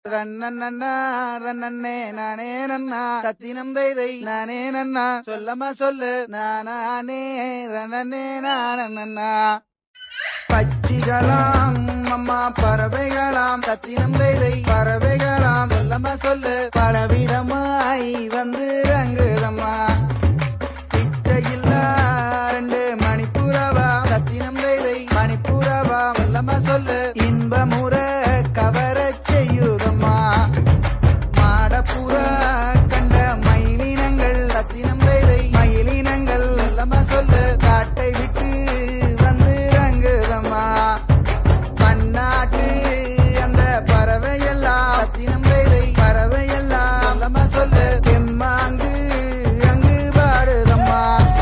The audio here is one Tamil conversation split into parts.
ரன்னண்ணா ரன்னண்ணே நானே நன்னா தத்தினம் தைதை நானே நன்னா சொல்லமா சொல்லு நானே ரன்னண்ணே நானண்ணா பச்சிகளாம் அம்மா பறவைகளாம் தத்தினம் தைதை பறவைகளாம் சொல்லமா சொல்லு பலவிதமாய் வந்து ரங்குதம்மா பிச்சையில்லா ரெண்டு மணிப்புறவா சத்தினம் தைதை மணிப்புறவா வல்லமா சொல்லு இன்பமுற கவரச் செய்யுதம்மா மாடப்புறா கண்ட மயிலினங்கள் சத்தினம் தைதை மயிலினங்கள் வல்லமா சொல்லு காட்டை விட்டு வந்து ரங்குதம்மா பன்னாட்டு அந்த பறவையெல்லாம் சத்தினம் தைதை பறவையெல்லாம் வல்லமா சொல்லு எம்மாங்கு அங்கு பாடுதம்மா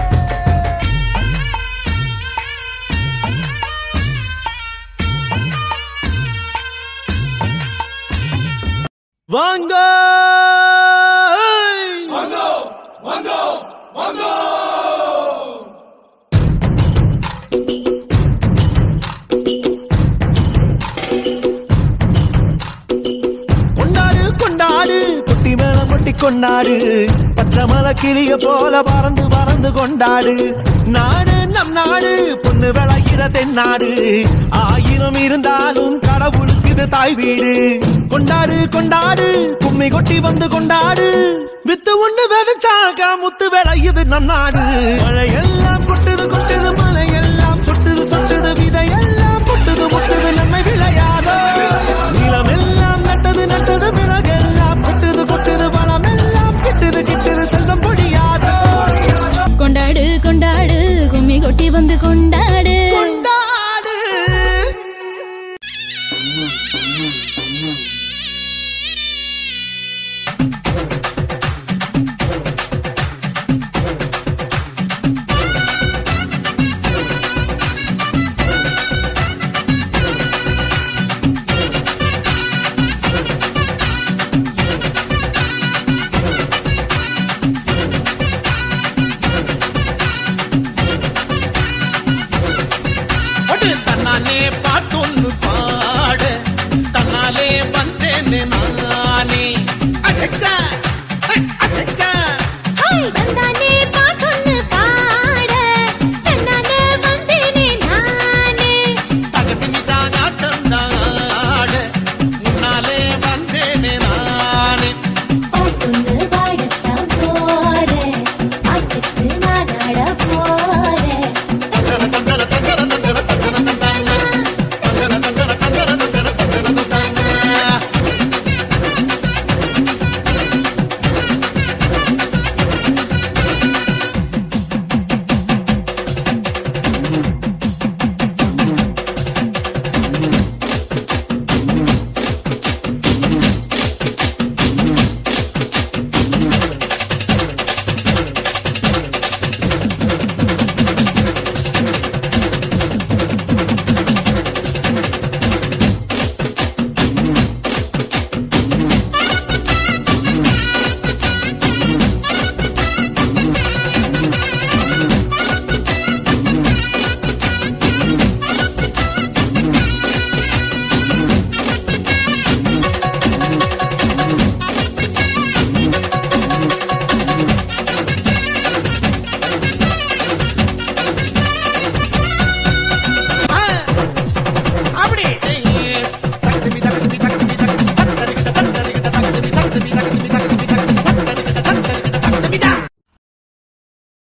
வாங்க கொண்டாடு கொண்டாடு குட்டி மேல கொட்டி கொண்டாடு பச்சை மலை கிளிய போல பறந்து பறந்து கொண்டாடு நாடு நம் நாடு பொண்ணு விளைகிற தென்னாடு ஆயிரம் இருந்தாலும் கடவுளுக்கு இது தாய் வீடு கொண்டாடு கொண்டாடு கும்மி கொட்டி வந்து கொண்டாடு வித்து ஒண்ணு விதைச்சாக்கா முத்து விளையுது நம் நாடு மழையெல்லாம் கொட்டுது கொட்டுது மலையெல்லாம் சொட்டுது சொட்டுது விதையெல்லாம் முட்டுது முட்டுது நன்மை விளையாதோ நிலமெல்லாம் நட்டது நட்டது மிளகெல்லாம் கொட்டுது கொட்டுது பழமெல்லாம் கிட்டுது கிட்டுது செல்வம் பொடியாதோ கொண்டாடு கொண்டாடு கும்மி கொட்டி வந்து கொண்டாடு கொண்டாடு ஒடு தன்னாலே பாட்டொன்னு பாட தன்னாலே வந்தேனே நானே அடச்சா